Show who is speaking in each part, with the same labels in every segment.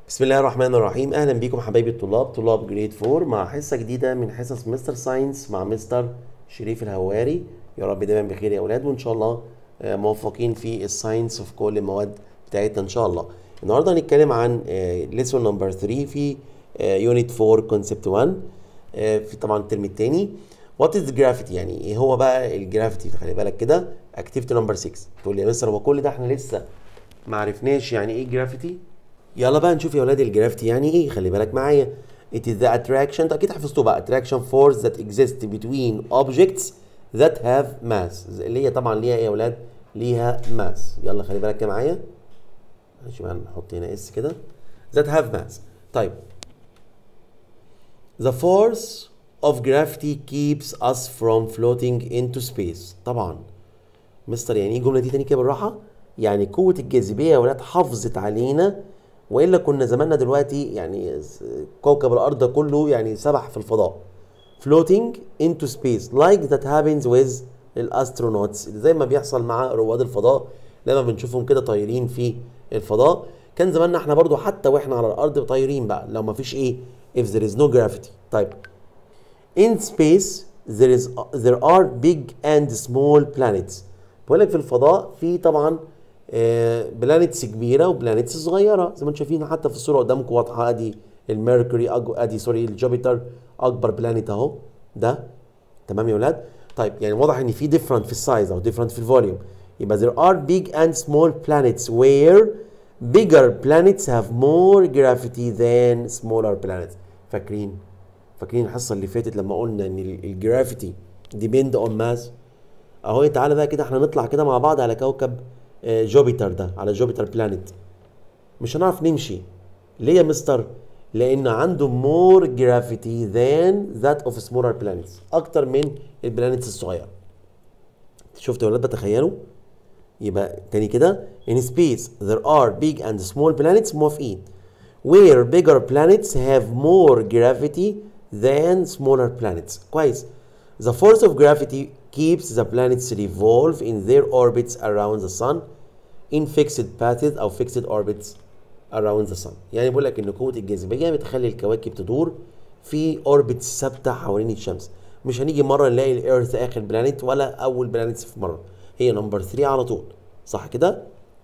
Speaker 1: بسم الله الرحمن الرحيم اهلا بيكم حبايبي الطلاب طلاب جريد 4 مع حصه جديده من حصص مستر ساينس مع مستر شريف الهواري يا رب دايما بخير يا اولاد وان شاء الله آه، موفقين في الساينس في كل المواد بتاعتنا ان شاء الله النهارده هنتكلم عن ليسون نمبر 3 في يونت 4 كونسبت 1 آه، في طبعا الترم الثاني وات از جرافيتي يعني ايه هو بقى الجرافيتي خلي بالك كده اكتيفيتي نمبر 6 تقول لي يا مستر هو كل ده احنا لسه ما عرفناش يعني ايه جرافيتي يلا بقى نشوف يا ولاد الجرافيتي يعني ايه خلي بالك معايا it is the attraction انت اكيد حفظتوه بقى attraction force that exists between objects that have mass اللي هي طبعا ليها ايه يا ولاد ليها mass يلا خلي بالك كده معايا ماشي بقى نحط هنا اس كده that have mass طيب the force of gravity keeps us from floating into space طبعا مستر يعني ايه الجمله دي تاني كده بالراحه يعني قوه الجاذبيه يا ولاد حافظت علينا والا كنا زماننا دلوقتي يعني كوكب الارض ده كله يعني سبح في الفضاء floating into space like that happens with الastronauts زي ما بيحصل مع رواد الفضاء لما بنشوفهم كده طايرين في الفضاء كان زماننا احنا برضو حتى واحنا على الارض طايرين بقى لو ما فيش ايه if there is no gravity طيب in space there is there are big and small planets بقول لك في الفضاء في طبعا بلانيتس كبيره وبلانيتس صغيره زي ما انتم شايفين حتى في الصوره قدامكم واضحه ادي الميركوري أج... ادي سوري الجوبيتر اكبر بلانيت اهو ده تمام يا ولاد طيب يعني واضح ان في ديفرنت في السايز او ديفرنت في الفوليوم يبقى there are big and small planets where bigger planets have more gravity than smaller planets فاكرين فاكرين الحصه اللي فاتت لما قلنا ان الجرافيتي depend on mass اهو تعالى بقى كده احنا نطلع كده مع بعض على كوكب جوبيتر ده على جوبيتر بلانيت مش هنعرف نمشي ليه يا مستر لان عنده more gravity than that of smaller planets اكتر من البلانيتس الصغيره شفتوا يا ولاد بتخيلوا يبقى تاني كده in space there are big and small planets موافقين where bigger planets have more gravity than smaller planets كويس the force of gravity keeps the planets revolve in their orbits around the sun in fixed paths او fixed orbits around the sun يعني بيقول لك ان قوه الجاذبيه بتخلي الكواكب تدور في اوربتس ثابته حوالين الشمس مش هنيجي مره نلاقي الارث اخر بلانيت ولا اول بلانيتس في مره هي نمبر 3 على طول صح كده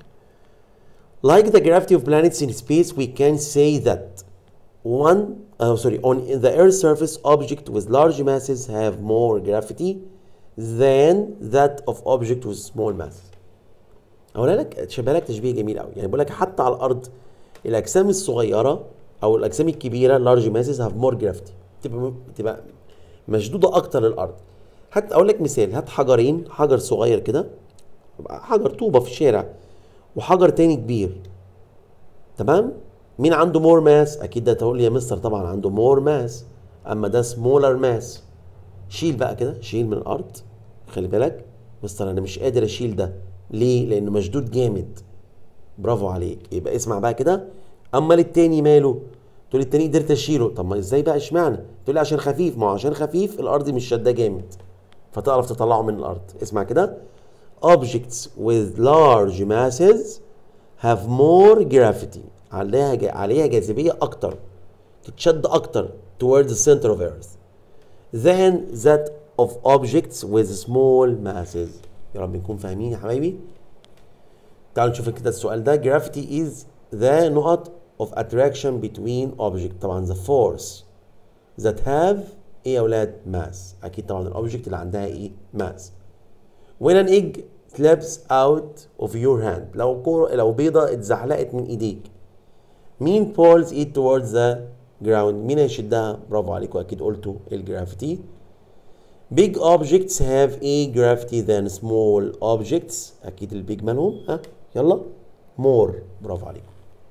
Speaker 1: like the gravity of planets in space we can say that one uh, sorry on the earth's surface object with large masses have more gravity than that of object with small mass اقول لك شبه لك تشبيه جميل قوي يعني بقول لك حتى على الارض الاجسام الصغيره او الاجسام الكبيره large masses have more gravity تبقى تبقى مشدوده اكتر للارض حتى اقول لك مثال هات حجرين حجر صغير كده حجر طوبه في الشارع وحجر تاني كبير تمام مين عنده مور ماس اكيد ده تقول لي يا مستر طبعا عنده مور ماس اما ده سمولر ماس شيل بقى كده شيل من الارض خلي بالك مستر انا مش قادر اشيل ده ليه لانه مشدود جامد برافو عليك يبقى اسمع بقى كده اما للتاني ماله تقول التاني قدرت اشيله طب ما ازاي بقى اشمعنى تقول لي عشان خفيف ما هو عشان خفيف الارض مش شداه جامد فتعرف تطلعه من الارض اسمع كده objects with large masses have more gravity عليها ج... عليها جاذبيه اكتر تتشد اكتر towards the center of earth than that of objects with small masses يا رب نكون فاهمين يا حبايبي تعالوا نشوف كده السؤال ده gravity is the نقط of attraction between object طبعا the force that have ايه يا اولاد mass اكيد طبعا الاوبجكت اللي عندها ايه mass when an egg slips out of your hand لو كورة لو بيضة اتزحلقت من ايديك مين pulls it towards the ground مين هيشدها برافو عليكم اكيد قلتوا الجرافيتي big objects have a gravity than small objects اكيد البيج مالهم ها يلا more برافو عليكم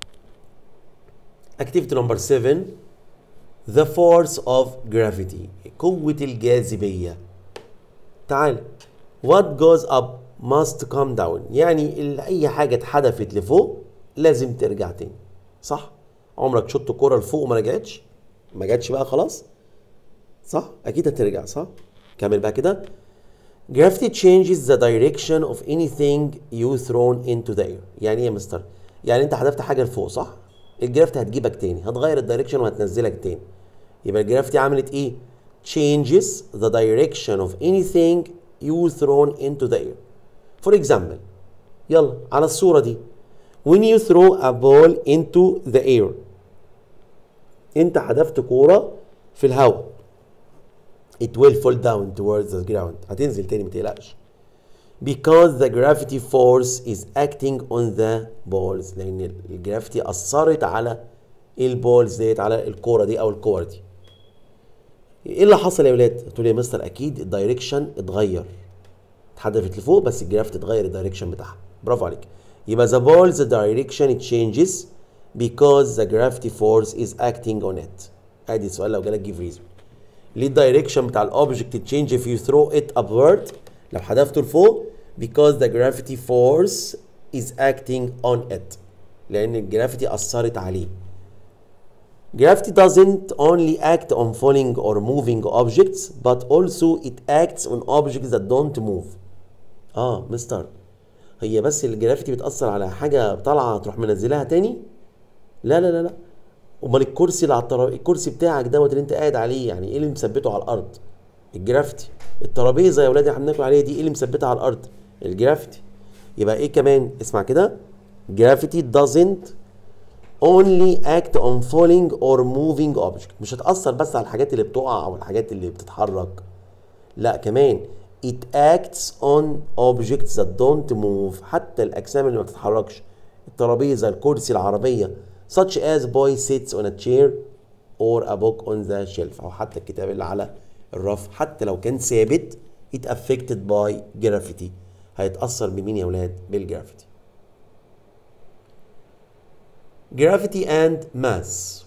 Speaker 1: activity number 7 the force of gravity قوة الجاذبية تعال what goes up must come down يعني اي حاجة اتحدفت لفوق لازم ترجع تاني صح عمرك شطت كرة لفوق وما رجعتش ما جاتش بقى خلاص صح اكيد هترجع صح كمل بقى كده gravity changes the direction of anything you thrown into the air يعني ايه يا مستر يعني انت حذفت حاجه لفوق صح الجرافيتي هتجيبك تاني هتغير الدايركشن وهتنزلك تاني يبقى الجرافيتي عملت ايه changes the direction of anything you thrown into the air for example يلا على الصورة دي when you throw a ball into the air انت حدفت كورة في الهواء it will fall down towards the ground هتنزل تاني متقلقش because the gravity force is acting on the balls لان الجرافيتي اثرت على البولز ديت على الكوره دي او الكور دي ايه اللي حصل يا ولاد قلت لي يا مستر اكيد الدايركشن اتغير اتحدفت لفوق بس الجرافيتي اتغير الدايركشن بتاعها برافو عليك يبقى the ball's direction changes because the gravity force is acting on it ادي السؤال لو جالك جيف ريزون ليه الدايركشن بتاع الاوبجكت تشينج if you throw it upward لو حدفته لفوق because the gravity force is acting on it لان الجرافيتي اثرت عليه Gravity doesn't only act on falling or moving objects but also it acts on objects that don't move اه مستر هي بس الجرافيتي بتأثر على حاجة طالعة تروح منزلها تاني لا لا لا لا امال الكرسي اللي على الترابيزه الكرسي بتاعك دوت اللي انت قاعد عليه يعني ايه اللي مثبته على الارض الجرافيتي الترابيزه يا ولادي احنا بناكل عليها دي ايه اللي مثبتها على الارض الجرافيتي يبقى ايه كمان اسمع كده gravity doesn't only act on falling or moving object مش هتأثر بس على الحاجات اللي بتقع او الحاجات اللي بتتحرك لا كمان it acts on objects that don't move حتى الأجسام اللي ما بتتحركش الترابيزة الكرسي العربية such as boy sits on a chair or a book on the shelf أو حتى الكتاب اللي على الرف حتى لو كان ثابت it affected by gravity هيتأثر بمين يا ولاد؟ بالجرافيتي gravity and mass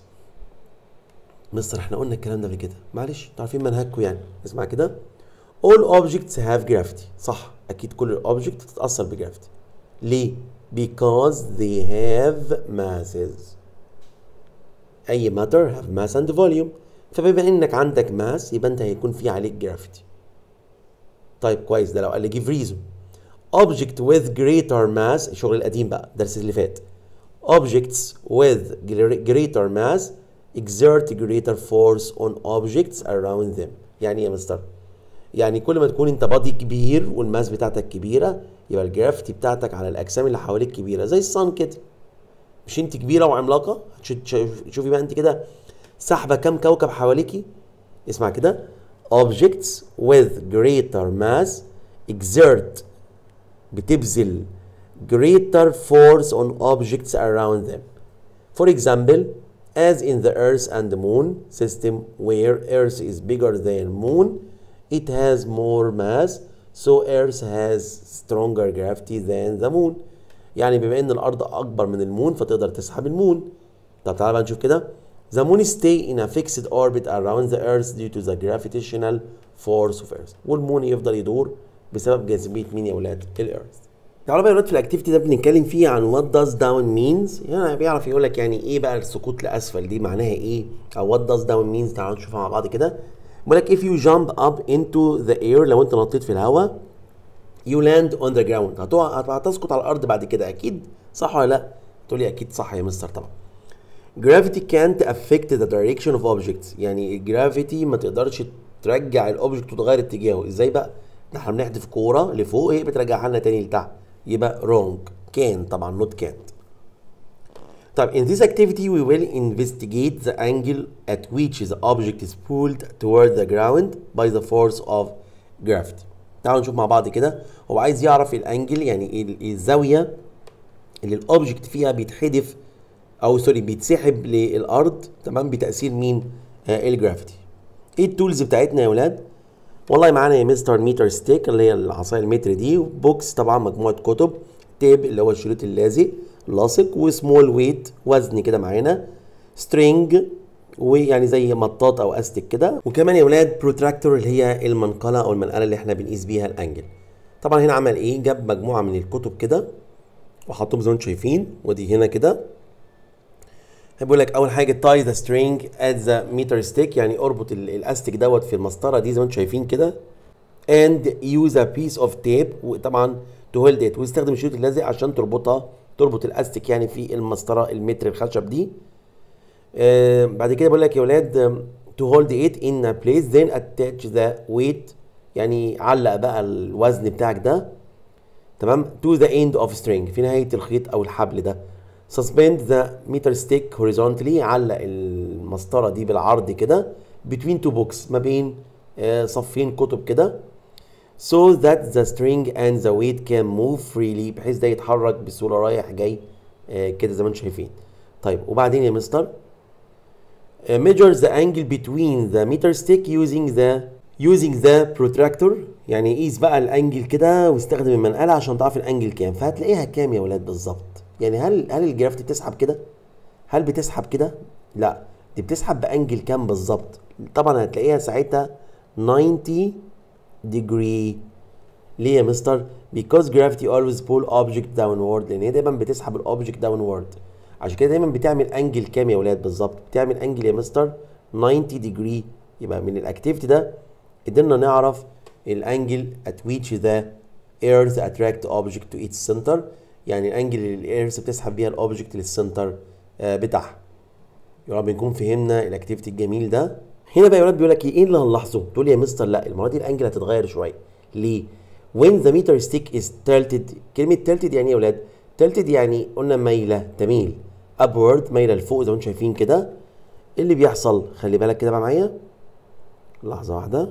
Speaker 1: مستر احنا قلنا الكلام ده قبل كده معلش انتوا عارفين منهجكم يعني اسمع كده all objects have gravity صح اكيد كل الاوبجكت بتتاثر بجرافيتي ليه because they have masses اي matter have mass and volume فبما انك عندك mass يبقى انت هيكون في عليك جرافيتي طيب كويس ده لو قال لي give reason object with greater mass الشغل القديم بقى الدرس اللي فات objects with greater mass exert greater force on objects around them يعني ايه يا مستر يعني كل ما تكون انت بادي كبير والماس بتاعتك كبيره يبقى الجرافيتي بتاعتك على الاجسام اللي حواليك كبيره زي الصن كده مش انت كبيره وعملاقه شوفي بقى انت كده سحبه كام كوكب حواليكي اسمع كده objects with greater mass exert بتبذل greater force on objects around them for example as in the earth and the moon system where earth is bigger than moon it has more mass so earth has stronger gravity than the moon يعني بما ان الارض اكبر من المون فتقدر تسحب المون طب تعالى بقى نشوف كده the moon stay in a fixed orbit around the earth due to the gravitational force of earth والمون يفضل يدور بسبب جاذبيه مين يا ولاد الارث تعالوا بقى يا ولاد في الاكتيفيتي ده بنتكلم فيه عن what does down means يعني بيعرف يقول لك يعني ايه بقى السقوط لاسفل دي معناها ايه او what does down means تعالوا نشوفها مع بعض كده بيقول لك if you jump up into the air لو انت نطيت في الهواء you land on the ground هتقع هتسقط على الارض بعد كده اكيد صح ولا لا تقول لي اكيد صح يا مستر طبعا gravity can't affect the direction of objects يعني الجرافيتي ما تقدرش ترجع الاوبجكت وتغير اتجاهه ازاي بقى ده احنا بنحدف كوره لفوق هي بترجعها لنا تاني لتحت يبقى wrong can طبعا not can't طيب in this activity we will investigate the angle at which the object is pulled toward the ground by the force of gravity تعالوا نشوف مع بعض كده هو عايز يعرف الانجل يعني ايه الزاويه اللي الاوبجكت فيها بيتحدف او سوري بيتسحب للارض تمام بتاثير مين آه الجرافيتي ايه التولز بتاعتنا يا ولاد والله معانا يا مستر ميتر ستيك اللي هي العصايه المتر دي بوكس طبعا مجموعه كتب تيب اللي هو الشريط اللازق لاصق وسمول ويت وزن كده معانا سترينج ويعني زي مطاط او استك كده وكمان يا ولاد بروتراكتور اللي هي المنقله او المنقله اللي احنا بنقيس بيها الانجل طبعا هنا عمل ايه جاب مجموعه من الكتب كده وحطهم زي ما انتم شايفين ودي هنا كده بيقول لك اول حاجه تاي ذا سترينج ات ذا ميتر ستيك يعني اربط الاستك دوت في المسطره دي زي ما انتم شايفين كده and use a piece of tape وطبعا to hold it واستخدم الشريط اللازق عشان تربطها تربط الاستك يعني في المسطره المتر الخشب دي آه بعد كده بقول لك يا ولاد to hold it in a place then attach the weight يعني علق بقى الوزن بتاعك ده تمام to the end of string في نهايه الخيط او الحبل ده suspend the meter stick horizontally علق المسطره دي بالعرض كده between two books ما بين آه صفين كتب كده so that the string and the weight can move freely بحيث ده يتحرك بسهوله رايح جاي آه كده زي ما انتم شايفين طيب وبعدين يا مستر uh, measure the angle between the meter stick using the using the protractor يعني قيس بقى الانجل كده واستخدم المنقله عشان تعرف الانجل كام فهتلاقيها كام يا ولاد بالظبط يعني هل هل الجرافت بتسحب كده هل بتسحب كده لا دي بتسحب بانجل كام بالظبط طبعا هتلاقيها ساعتها 90 degree ليه يا مستر because gravity always pull object downward لان هي دايما بتسحب الاوبجكت downward عشان كده دايما بتعمل انجل كام يا ولاد بالظبط بتعمل انجل يا مستر 90 degree يبقى من الاكتيفيتي ده قدرنا نعرف الانجل at which the earth attract object to its center يعني الانجل اللي الايرث بتسحب بيها الاوبجكت للسنتر آه بتاعها يا رب نكون فهمنا الاكتيفيتي الجميل ده هنا بقى يا ولاد بيقول لك ايه اللي هنلاحظه تقول لي يا مستر لا المره دي الانجل هتتغير شويه ليه when the meter stick is tilted كلمه tilted يعني ايه يا ولاد tilted يعني قلنا مايله تميل upward مايله لفوق زي ما انتم شايفين كده اللي بيحصل خلي بالك كده بقى معايا لحظه واحده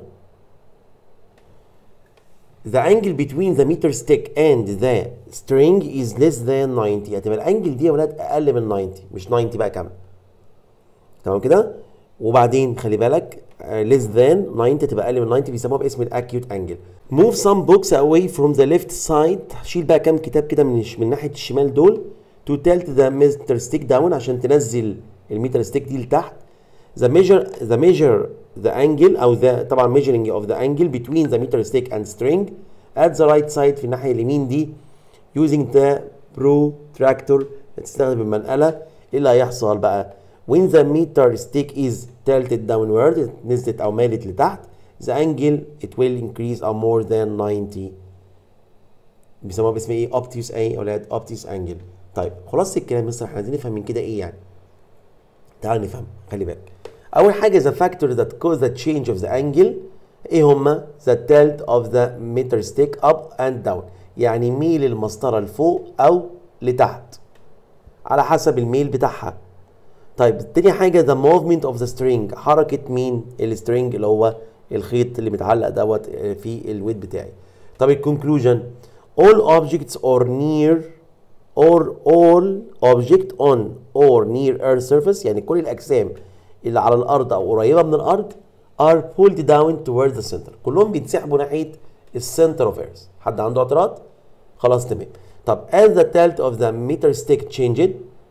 Speaker 1: the angle between the meter stick and the string is less than 90 هتبقى الانجل دي يا ولاد اقل من 90 مش 90 بقى كام تمام كده وبعدين خلي بالك uh, less than 90 تبقى اقل من 90 بيسموها باسم الاكيوت انجل move some books away from the left side شيل بقى كام كتاب كده من من ناحيه الشمال دول to tilt the meter stick down عشان تنزل الميتر ستيك دي لتحت the measure the measure the angle او the طبعا measuring of the angle between the meter stick and string at the right side في الناحيه اليمين دي using the protractor تستخدم المنقله ايه اللي هيحصل بقى when the meter stick is tilted downward نزلت او مالت لتحت the angle it will increase or more than 90 بيسموها باسم ايه obtuse ايه يا اولاد obtuse angle طيب خلاص الكلام مستر احنا عايزين نفهم من كده ايه يعني تعال نفهم خلي بالك اول حاجه the factor that cause the change of the angle ايه هما the tilt of the meter stick up and down يعني ميل المسطره لفوق او لتحت على حسب الميل بتاعها طيب تاني حاجه the movement of the string حركه مين السترينج اللي هو الخيط اللي متعلق دوت في الويت بتاعي طب الكونكلوجن all objects are near or all object on or near earth surface يعني كل الاجسام اللي على الارض او قريبه من الارض are pulled down towards the center كلهم بيتسحبوا ناحيه السنتر اوف ايرث حد عنده اعتراض خلاص تمام طب as the tilt of the meter stick changed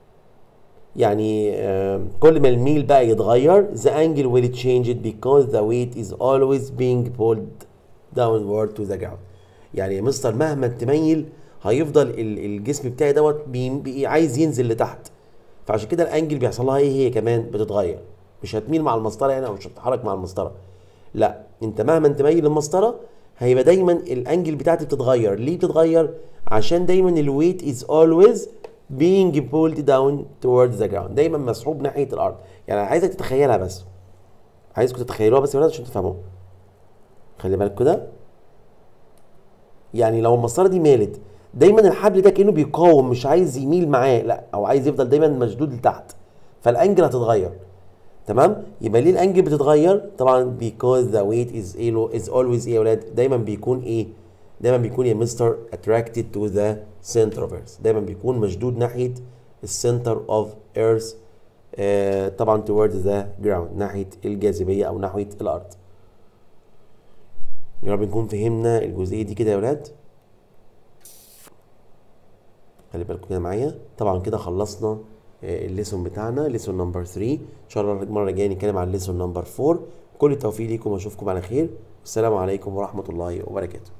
Speaker 1: يعني آه كل ما الميل بقى يتغير the angle will change it because the weight is always being pulled downward to the ground يعني يا مستر مهما تميل هيفضل الجسم بتاعي دوت بي عايز ينزل لتحت فعشان كده الانجل بيحصل لها ايه هي كمان بتتغير مش هتميل مع المسطره يعني او مش هتتحرك مع المسطره لا انت مهما تميل للمسطره هيبقى دايما الانجل بتاعتي بتتغير ليه بتتغير عشان دايما الويت از always being pulled down towards the ground دايما مسحوب ناحيه الارض يعني عايزك تتخيلها بس عايزكم تتخيلوها بس يا ولاد عشان تفهموها خلي بالك كده يعني لو المسطره دي مالت دايما الحبل ده كانه بيقاوم مش عايز يميل معاه لا او عايز يفضل دايما مشدود لتحت فالانجل هتتغير تمام يبقى ليه الانجل بتتغير طبعا because the weight is is always ايه يا ولاد دايما بيكون ايه دايما بيكون يا مستر attracted to the center of earth دايما بيكون مشدود ناحيه السنتر اوف earth آه طبعا towards the ground ناحيه الجاذبيه او ناحيه الارض يا رب نكون فهمنا الجزئيه دي كده يا ولاد خلي بالكم كده معايا طبعا كده خلصنا الليسون بتاعنا ليسون نمبر 3 ان شاء الله المره الجايه نتكلم عن الليسون نمبر 4 كل التوفيق ليكم واشوفكم على خير والسلام عليكم ورحمه الله وبركاته